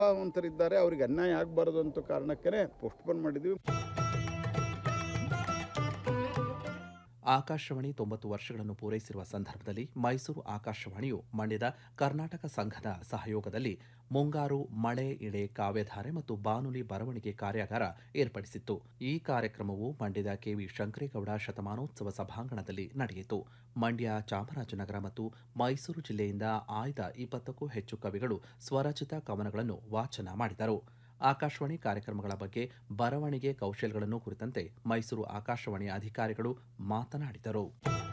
ಪ್ರತಿಭಾವಂತರಿದ್ದಾರೆ ಅವ್ರಿಗೆ ಅನ್ಯಾಯ ಆಗಬಾರ್ದು ಅಂತ ಕಾರಣಕ್ಕೇ ಪೋಸ್ಟ್ಪೋನ್ ಮಾಡಿದ್ವಿ ಆಕಾಶವಾಣಿ ತೊಂಬತ್ತು ವರ್ಷಗಳನ್ನು ಪೂರೈಸಿರುವ ಸಂದರ್ಭದಲ್ಲಿ ಮೈಸೂರು ಆಕಾಶವಾಣಿಯು ಮಂಡ್ಯದ ಕರ್ನಾಟಕ ಸಂಘದ ಸಹಯೋಗದಲ್ಲಿ ಮುಂಗಾರು ಮಳೆ ಇಳೆ ಕಾವ್ಯಧಾರೆ ಮತ್ತು ಬಾನುಲಿ ಬರವಣಿಗೆ ಕಾರ್ಯಾಗಾರ ಏರ್ಪಡಿಸಿತ್ತು ಈ ಕಾರ್ಯಕ್ರಮವು ಮಂಡ್ಯದ ಕೆವಿ ಶಂಕರೇಗೌಡ ಶತಮಾನೋತ್ಸವ ಸಭಾಂಗಣದಲ್ಲಿ ನಡೆಯಿತು ಮಂಡ್ಯ ಚಾಮರಾಜನಗರ ಮತ್ತು ಮೈಸೂರು ಜಿಲ್ಲೆಯಿಂದ ಆಯ್ದ ಇಪ್ಪತ್ತಕ್ಕೂ ಹೆಚ್ಚು ಕವಿಗಳು ಸ್ವರಚಿತ ಕವನಗಳನ್ನು ವಾಚನ ಮಾಡಿದರು ಆಕಾಶವಾಣಿ ಕಾರ್ಯಕ್ರಮಗಳ ಬಗ್ಗೆ ಬರವಣಿಗೆ ಕೌಶಲ್ಯಗಳನ್ನು ಕುರಿತಂತೆ ಮೈಸೂರು ಆಕಾಶವಾಣಿಯ ಅಧಿಕಾರಿಗಳು ಮಾತನಾಡಿದರು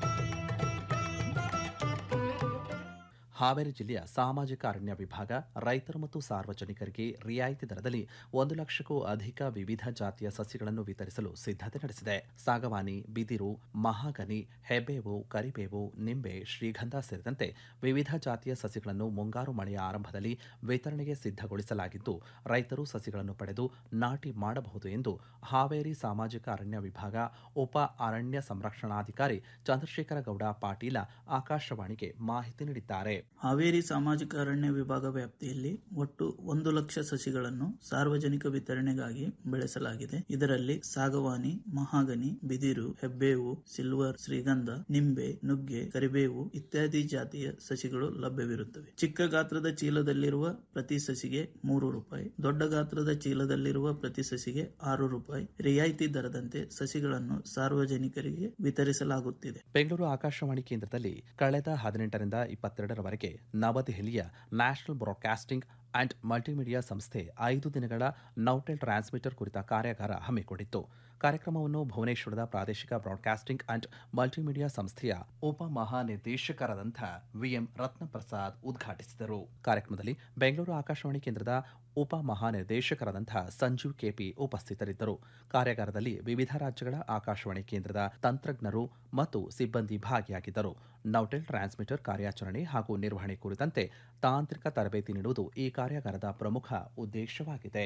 ಹಾವೇರಿ ಜಿಲ್ಲೆಯ ಸಾಮಾಜಿಕ ಅರಣ್ಯ ವಿಭಾಗ ರೈತರು ಮತ್ತು ಸಾರ್ವಜನಿಕರಿಗೆ ರಿಯಾಯಿತಿ ದರದಲ್ಲಿ ಒಂದು ಲಕ್ಷಕ್ಕೂ ಅಧಿಕ ವಿವಿಧ ಜಾತಿಯ ಸಸಿಗಳನ್ನು ವಿತರಿಸಲು ಸಿದ್ಧತೆ ನಡೆಸಿದೆ ಸಾಗವಾನಿ ಬಿದಿರು ಮಹಾಗನಿ ಹೆಬ್ಬೇವು ಕರಿಬೇವು ನಿಂಬೆ ಶ್ರೀಗಂಧ ಸೇರಿದಂತೆ ವಿವಿಧ ಜಾತಿಯ ಸಸಿಗಳನ್ನು ಮುಂಗಾರು ಮಳೆಯ ಆರಂಭದಲ್ಲಿ ವಿತರಣೆಗೆ ಸಿದ್ಧಗೊಳಿಸಲಾಗಿದ್ದು ರೈತರು ಸಸಿಗಳನ್ನು ಪಡೆದು ನಾಟಿ ಮಾಡಬಹುದು ಎಂದು ಹಾವೇರಿ ಸಾಮಾಜಿಕ ಅರಣ್ಯ ವಿಭಾಗ ಉಪ ಅರಣ್ಯ ಸಂರಕ್ಷಣಾಧಿಕಾರಿ ಚಂದ್ರಶೇಖರ ಗೌಡ ಪಾಟೀಲ ಆಕಾಶವಾಣಿಗೆ ಮಾಹಿತಿ ನೀಡಿದ್ದಾರೆ ಹಾವೇರಿ ಸಾಮಾಜಿಕ ಅರಣ್ಯ ವಿಭಾಗ ವ್ಯಾಪ್ತಿಯಲ್ಲಿ ಒಟ್ಟು ಒಂದು ಲಕ್ಷ ಸಸಿಗಳನ್ನು ಸಾರ್ವಜನಿಕ ವಿತರಣೆಗಾಗಿ ಬೆಳೆಸಲಾಗಿದೆ ಇದರಲ್ಲಿ ಸಾಗವಾನಿ ಮಹಾಗನಿ ಬಿದಿರು ಹೆಬ್ಬೇವು ಸಿಲ್ವರ್ ಶ್ರೀಗಂಧ ನಿಂಬೆ ನುಗ್ಗೆ ಕರಿಬೇವು ಇತ್ಯಾದಿ ಜಾತಿಯ ಸಸಿಗಳು ಲಭ್ಯವಿರುತ್ತವೆ ಚಿಕ್ಕ ಗಾತ್ರದ ಚೀಲದಲ್ಲಿರುವ ಪ್ರತಿ ಸಸಿಗೆ ಮೂರು ರೂಪಾಯಿ ದೊಡ್ಡ ಗಾತ್ರದ ಚೀಲದಲ್ಲಿರುವ ಪ್ರತಿ ಸಸಿಗೆ ಆರು ರೂಪಾಯಿ ರಿಯಾಯಿತಿ ದರದಂತೆ ಸಸಿಗಳನ್ನು ಸಾರ್ವಜನಿಕರಿಗೆ ವಿತರಿಸಲಾಗುತ್ತಿದೆ ಬೆಂಗಳೂರು ಆಕಾಶವಾಣಿ ಕೇಂದ್ರದಲ್ಲಿ ಕಳೆದ ಹದಿನೆಂಟರಿಂದ ಇಪ್ಪತ್ತೆರಡರವರೆಗೆ ನವದೆಹಲಿಯ ನ್ಯಾಷನಲ್ ಬ್ರಾಡ್ಕಾಸ್ಟಿಂಗ್ ಅಂಡ್ ಮಲ್ಟಿಮೀಡಿಯಾ ಸಂಸ್ಥೆ ಐದು ದಿನಗಳ ನೌಟೆಲ್ ಟ್ರಾನ್ಸ್ಮಿಟರ್ ಕುರಿತ ಕಾರ್ಯಾಗಾರ ಹಮ್ಮಿಕೊಂಡಿತ್ತು ಕಾರ್ಯಕ್ರಮವನ್ನು ಭುವನೇಶ್ವರದ ಪ್ರಾದೇಶಿಕ ಬ್ರಾಡ್ಕಾಸ್ಟಿಂಗ್ ಅಂಡ್ ಮಲ್ಟಿಮೀಡಿಯಾ ಸಂಸ್ಥೆಯ ಉಪ ಮಹಾನಿರ್ದೇಶಕರಾದಂಥ ವಿಎಂ ರತ್ನಪ್ರಸಾದ್ ಉದ್ಘಾಟಿಸಿದರು ಕಾರ್ಯಕ್ರಮದಲ್ಲಿ ಬೆಂಗಳೂರು ಆಕಾಶವಾಣಿ ಕೇಂದ್ರದ ಉಪ ಮಹಾನಿರ್ದೇಶಕರಾದಂತಹ ಸಂಜೀವ್ ಕೆಪಿ ಉಪಸ್ಥಿತರಿದ್ದರು ಕಾರ್ಯಾಗಾರದಲ್ಲಿ ವಿವಿಧ ರಾಜ್ಯಗಳ ಆಕಾಶವಾಣಿ ಕೇಂದ್ರದ ತಂತ್ರಜ್ಞರು ಮತ್ತು ಸಿಬ್ಬಂದಿ ಭಾಗಿಯಾಗಿದ್ದರು ನೌಟೆಲ್ ಟ್ರಾನ್ಸ್ಮಿಟರ್ ಕಾರ್ಯಾಚರಣೆ ಹಾಗೂ ನಿರ್ವಹಣೆ ಕುರಿತಂತೆ ತಾಂತ್ರಿಕ ತರಬೇತಿ ನೀಡುವುದು ಈ ಕಾರ್ಯಾಗಾರದ ಪ್ರಮುಖ ಉದ್ದೇಶವಾಗಿದೆ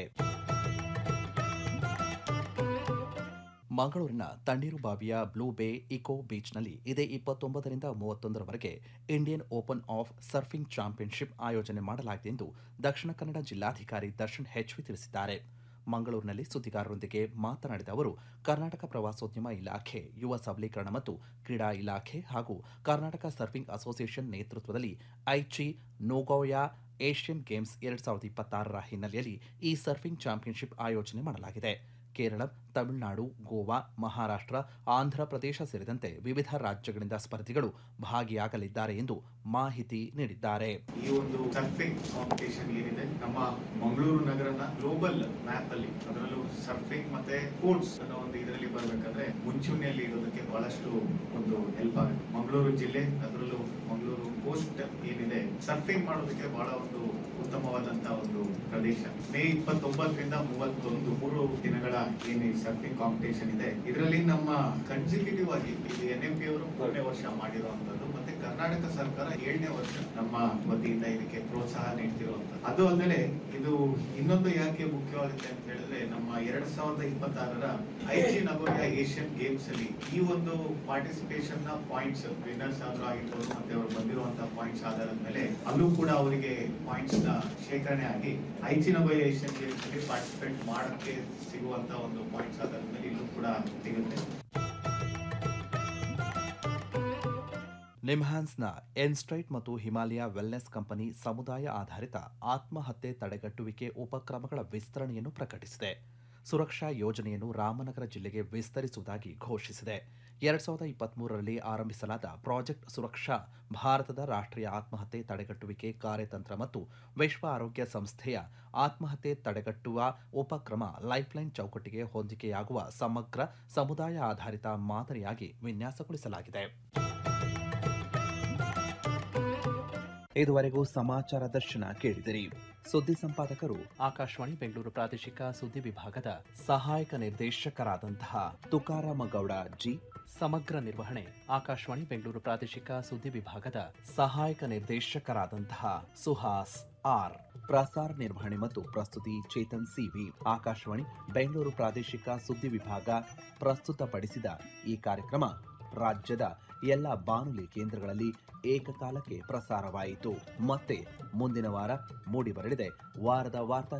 ಮಂಗಳೂರಿನ ತಣ್ಣೀರುಬಾವಿಯ ಬ್ಲೂ ಬೇ ಇಕೋ ಬೀಚ್ನಲ್ಲಿ ಇದೇ ಇಪ್ಪತ್ತೊಂಬತ್ತರಿಂದ ಮೂವತ್ತೊಂದರವರೆಗೆ Indian open of surfing championship ಆಯೋಜನೆ ಮಾಡಲಾಗಿದೆ ಎಂದು ದಕ್ಷಿಣ ಕನ್ನಡ ಜಿಲ್ಲಾಧಿಕಾರಿ ದರ್ಶನ್ ಹೆಚ್ವಿ ತಿಳಿಸಿದ್ದಾರೆ ಮಂಗಳೂರಿನಲ್ಲಿ ಸುದ್ದಿಗಾರರೊಂದಿಗೆ ಮಾತನಾಡಿದ ಅವರು ಕರ್ನಾಟಕ ಪ್ರವಾಸೋದ್ಯಮ ಇಲಾಖೆ ಯುವ ಸಬಲೀಕರಣ ಮತ್ತು ಕ್ರೀಡಾ ಇಲಾಖೆ ಹಾಗೂ ಕರ್ನಾಟಕ ಸರ್ಫಿಂಗ್ ಅಸೋಸಿಯೇಷನ್ ನೇತೃತ್ವದಲ್ಲಿ ಐಚಿ ನೋಗೋಯಾ ಏಷ್ಯನ್ ಗೇಮ್ಸ್ ಎರಡ್ ಸಾವಿರದ ಇಪ್ಪತ್ತಾರರ ಹಿನ್ನೆಲೆಯಲ್ಲಿ ಈ ಸರ್ಫಿಂಗ್ ಚಾಂಪಿಯನ್ಶಿಪ್ ಆಯೋಜನೆ ಮಾಡಲಾಗಿದೆ ಕೇರಳ ತಮಿಳುನಾಡು ಗೋವಾ ಮಹಾರಾಷ್ಟ್ರ ಆಂಧ್ರಪ್ರದೇಶ ಸೇರಿದಂತೆ ವಿವಿಧ ರಾಜ್ಯಗಳಿಂದ ಸ್ಪರ್ಧಿಗಳು ಭಾಗಿಯಾಗಲಿದ್ದಾರೆ ಎಂದು ಮಾಹಿತಿ ನೀಡಿದ್ದಾರೆ ಈ ಒಂದು ಸರ್ಫಿಂಗ್ ಕಾಂಪಿಟೇಷನ್ ಏನಿದೆ ನಮ್ಮ ಮಂಗಳೂರು ನಗರನ ಗ್ಲೋಬಲ್ ಮ್ಯಾಪ್ ಅಲ್ಲಿ ಅದರಲ್ಲೂ ಸರ್ಫಿಂಗ್ ಮತ್ತೆ ಸ್ಪೋರ್ಟ್ಸ್ ಅನ್ನೋ ಒಂದು ಇದರಲ್ಲಿ ಬರ್ಬೇಕಂದ್ರೆ ಮುಂಚೂಣಿಯಲ್ಲಿ ಇಡೋದಕ್ಕೆ ಬಹಳಷ್ಟು ಒಂದು ಹೆಲ್ಪ್ ಆಗುತ್ತೆ ಮಂಗಳೂರು ಜಿಲ್ಲೆ ಅದರಲ್ಲೂ ಮಂಗಳೂರು ಕೋಸ್ಟ್ ಏನಿದೆ ಸರ್ಫಿಂಗ್ ಮಾಡೋದಕ್ಕೆ ಬಹಳ ಒಂದು ಉತ್ತಮವಾದಂತಹ ಒಂದು ಪ್ರದೇಶ ಮೇ ಇಪ್ಪತ್ತೊಂಬತ್ತರಿಂದ ಮೂವತ್ತೊಂದು ಮೂರು ದಿನಗಳ ಏನು ಈ ಸರ್ಫಿಂಗ್ ಕಾಂಪಿಟೇಷನ್ ಇದೆ ಇದರಲ್ಲಿ ನಮ್ಮ ಕನ್ಸಿಕ್ಯೂಟಿವ್ ಆಗಿ ಇದು ಎನ್ ಎಂ ಪಿ ಅವರು ಮೂರನೇ ವರ್ಷ ಮಾಡಿರುವಂತದ್ದು ಮತ್ತೆ ಕರ್ನಾಟಕ ಸರ್ಕಾರ ಏಳನೇ ವರ್ಷ ನಮ್ಮ ವತಿಯಿಂದ ಇದಕ್ಕೆ ಪ್ರೋತ್ಸಾಹ ನೀಡ್ತಿರುವಂತದ್ದು ಅದು ಅಲ್ಲದೆ ಇದು ಇನ್ನೊಂದು ಯಾಕೆ ಮುಖ್ಯವಾಗುತ್ತೆ ಅಂತ ಹೇಳಿದ್ರೆ ನಮ್ಮ ಎರಡ್ ಸಾವಿರದ ಇಪ್ಪತ್ತಾರರ ಐಜಿ ನಗೋಯ ಏಷ್ಯನ್ ಗೇಮ್ಸ್ ಅಲ್ಲಿ ಈ ಒಂದು ಪಾರ್ಟಿಸಿಪೇಷನ್ ನ ಪಾಯಿಂಟ್ಸ್ ವಿನ್ನರ್ಸ್ ಆದ್ರೂ ಆಗಿರ್ಬೋದು ಮತ್ತೆ ಅವರು ಬಂದಿರುವಂತಹ ಪಾಯಿಂಟ್ಸ್ ಆಧಾರದ ಮೇಲೆ ಅಲ್ಲೂ ಕೂಡ ಅವರಿಗೆ ಪಾಯಿಂಟ್ಸ್ ನ ಶೇಖರಣೆ ಆಗಿ ಐಜಿ ನಗೋಯ ಏಷ್ಯನ್ ಗೇಮ್ಸ್ ಅಲ್ಲಿ ಪಾರ್ಟಿಸಿಪೇಟ್ ಮಾಡಕ್ಕೆ ಸಿಗುವಂತ ಒಂದು ಪಾಯಿಂಟ್ಸ್ ಆಧಾರದ ಮೇಲೆ ಇಲ್ಲೂ ಕೂಡ ಸಿಗುತ್ತೆ ನಿಮ್ಹಾನ್ಸ್ನ ಎನ್ಸ್ಟ್ರೈಟ್ ಮತ್ತು ಹಿಮಾಲಯ ವೆಲ್ನೆಸ್ ಕಂಪನಿ ಸಮುದಾಯ ಆಧಾರಿತ ಆತ್ಮಹತ್ಯೆ ತಡೆಗಟ್ಟುವಿಕೆ ಉಪಕ್ರಮಗಳ ವಿಸ್ತರಣೆಯನ್ನು ಪ್ರಕಟಿಸಿದೆ ಸುರಕ್ಷಾ ಯೋಜನೆಯನ್ನು ರಾಮನಗರ ಜಿಲ್ಲೆಗೆ ವಿಸ್ತರಿಸುವುದಾಗಿ ಘೋಷಿಸಿದೆ ಎರಡ್ ಸಾವಿರದ ಇಪ್ಪತ್ಮೂರರಲ್ಲಿ ಆರಂಭಿಸಲಾದ ಪ್ರಾಜೆಕ್ಟ್ ಸುರಕ್ಷಾ ಭಾರತದ ರಾಷ್ಟ್ರೀಯ ಆತ್ಮಹತ್ಯೆ ತಡೆಗಟ್ಟುವಿಕೆ ಕಾರ್ಯತಂತ್ರ ಮತ್ತು ವಿಶ್ವ ಆರೋಗ್ಯ ಸಂಸ್ಥೆಯ ಆತ್ಮಹತ್ಯೆ ತಡೆಗಟ್ಟುವ ಉಪಕ್ರಮ ಲೈಫ್ಲೈನ್ ಚೌಕಟ್ಟಿಗೆ ಹೊಂದಿಕೆಯಾಗುವ ಸಮಗ್ರ ಸಮುದಾಯ ಆಧಾರಿತ ಮಾದರಿಯಾಗಿ ವಿನ್ಯಾಸಗೊಳಿಸಲಾಗಿದೆ ಇದುವರೆಗೂ ಸಮಾಚಾರ ದರ್ಶನ ಕೇಳಿದಿರಿ ಸುದ್ದಿ ಸಂಪಾದಕರು ಆಕಾಶವಾಣಿ ಬೆಂಗಳೂರು ಪ್ರಾದೇಶಿಕ ಸುದ್ದಿ ವಿಭಾಗದ ಸಹಾಯಕ ನಿರ್ದೇಶಕರಾದಂತಹ ತುಕಾರಾಮ ಗೌಡ ಜಿ ಸಮಗ್ರ ನಿರ್ವಹಣೆ ಆಕಾಶವಾಣಿ ಬೆಂಗಳೂರು ಪ್ರಾದೇಶಿಕ ಸುದ್ದಿ ವಿಭಾಗದ ಸಹಾಯಕ ನಿರ್ದೇಶಕರಾದಂತಹ ಸುಹಾಸ್ ಆರ್ ಪ್ರಸಾರ ನಿರ್ವಹಣೆ ಮತ್ತು ಪ್ರಸ್ತುತಿ ಚೇತನ್ ಸಿವಿ ಆಕಾಶವಾಣಿ ಬೆಂಗಳೂರು ಪ್ರಾದೇಶಿಕ ಸುದ್ದಿ ವಿಭಾಗ ಪ್ರಸ್ತುತಪಡಿಸಿದ ಈ ಕಾರ್ಯಕ್ರಮ ರಾಜ್ಯದ ಎಲ್ಲ ಬಾನುಲಿ ಕೇಂದ್ರಗಳಲ್ಲಿ ಏಕಕಾಲಕ್ಕೆ ಪ್ರಸಾರವಾಯಿತು ಮತ್ತೆ ಮುಂದಿನ ವಾರ ಮೂಡಿಬರಲಿದೆ ವಾರದ ವಾರ್ತಾ